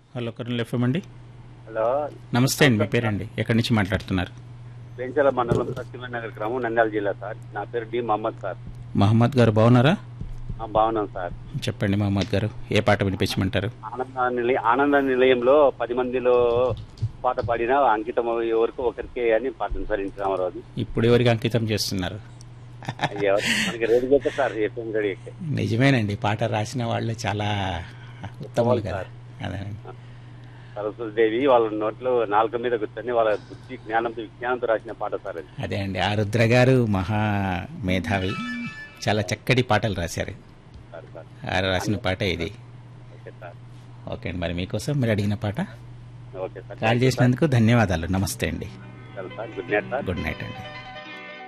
hello Karun FM అండి hello నమస్తే అండి మీ పేరండి ఎక్కడి నుంచి మాట్లాడుతున్నారు పెంచల మండలం సత్యమనగర్ గ్రామం నంద్యాల జిల్లా సార్ నా పేరు డి మహమ్మద్ సార్ మహమ్మద్ గారు బాగున్నారా ఆ, బాగున్నాం సార్ చెప్పండి మహమ్మద్ గారు ఏ పాట వినిపించమంటారు ఆనంద నిలయ ఆనంద నిలయంలో పది మందిలో పాట పాడిన అంకితం ఎవరికి ఒకరికే అని పాటను సార్ ఇంటి రామారావు ఇప్పుడు ఎవరికి అంకితం చేస్తున్నారు ఎవరు మనకి రెడీ చేస్తే సార్ ఎఫ్ఎం రెడీ ఎక్కే నిజమేనండి పాట రాసిన వాళ్ళు చాలా ఉత్తములు కదా అదేనండి సరస్వతి దేవి వాళ్ళ నోట్లో నాలుక మీద కూర్చొని వాళ్ళ బుద్ధి జ్ఞానంతో విజ్ఞానంతో రాసిన పాట సార్ అది అదే అండి ఆ రుద్ర గారు మహా మేధావి చాలా చక్కటి పాటలు రాశారు సార్ సార్ ఆయన రాసిన పాట ఇది ఓకే సార్ ఓకే అండి మరి మీకోసం మీరు అడిగిన పాట ఓకే సార్ కాల్ చేసినందుకు ధన్యవాదాలు నమస్తే అండి sir good night sir good night అండి